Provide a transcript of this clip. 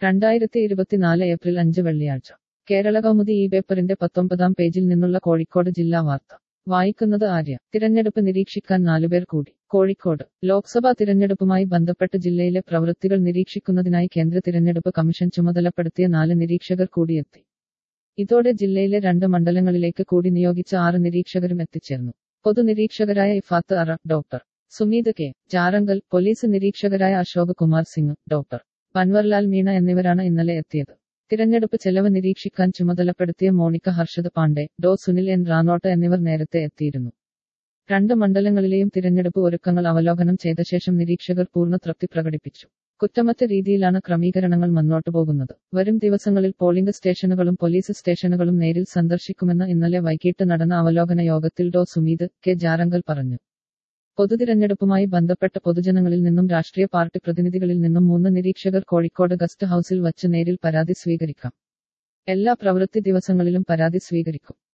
രണ്ടായിരത്തി ഇരുപത്തിനാല് ഏപ്രിൽ അഞ്ച് വെള്ളിയാഴ്ച കേരള കൗമുദി ഈ പേപ്പറിന്റെ പത്തൊമ്പതാം പേജിൽ നിന്നുള്ള കോഴിക്കോട് ജില്ലാ വാർത്ത വായിക്കുന്നത് ആര്യ തിരഞ്ഞെടുപ്പ് നിരീക്ഷിക്കാൻ നാലുപേർ കൂടി കോഴിക്കോട് ലോക്സഭാ തിരഞ്ഞെടുപ്പുമായി ബന്ധപ്പെട്ട് ജില്ലയിലെ പ്രവൃത്തികൾ നിരീക്ഷിക്കുന്നതിനായി കേന്ദ്ര തിരഞ്ഞെടുപ്പ് കമ്മീഷൻ ചുമതലപ്പെടുത്തിയ നാല് നിരീക്ഷകർ കൂടിയെത്തി ഇതോടെ ജില്ലയിലെ രണ്ട് മണ്ഡലങ്ങളിലേക്ക് കൂടി നിയോഗിച്ച ആറ് നിരീക്ഷകരും എത്തിച്ചേർന്നു പൊതുനിരീക്ഷകരായ Iffat Ara doctor Sumeet K Jarangal police നിരീക്ഷകരായ അശോക് കുമാർ സിംഗ് ഡോക്ടർ പൻവർലാൽ മീണ എന്നിവരാണ് ഇന്നലെ എത്തിയത് തിരഞ്ഞെടുപ്പ് ചെലവ് നിരീക്ഷിക്കാൻ ചുമതലപ്പെടുത്തിയ മോണിക്ക ഹർഷദ് പാണ്ഡെ ഡോ സുനിൽ എൻ റാണോട്ട് എന്നിവർ നേരത്തെ എത്തിയിരുന്നു രണ്ട് മണ്ഡലങ്ങളിലെയും തിരഞ്ഞെടുപ്പ് ഒരുക്കങ്ങൾ അവലോകനം ചെയ്ത ശേഷം നിരീക്ഷകർ പൂർണ്ണ തൃപ്തി പ്രകടിപ്പിച്ചു കുറ്റമറ്റ രീതിയിലാണ് ക്രമീകരണങ്ങൾ മുന്നോട്ടു പോകുന്നത് വരും ദിവസങ്ങളിൽ പോളിംഗ് സ്റ്റേഷനുകളും പോലീസ് സ്റ്റേഷനുകളും നേരിൽ സന്ദർശിക്കുമെന്ന് ഇന്നലെ വൈകിട്ട് നടന്ന അവലോകന യോഗത്തിൽ ഡോ സുമീത് കെ ജാറങ്കൽ പറഞ്ഞു പൊതുതിരഞ്ഞെടുപ്പുമായി ബന്ധപ്പെട്ട പൊതുജനങ്ങളിൽ നിന്നും രാഷ്ട്രീയ പാർട്ടി പ്രതിനിധികളിൽ നിന്നും മൂന്ന് നിരീക്ഷകർ കോഴിക്കോട് ഗസ്റ്റ് ഹൌസിൽ വച്ച് നേരിൽ പരാതി സ്വീകരിക്കാം എല്ലാ പ്രവൃത്തി ദിവസങ്ങളിലും പരാതി സ്വീകരിക്കും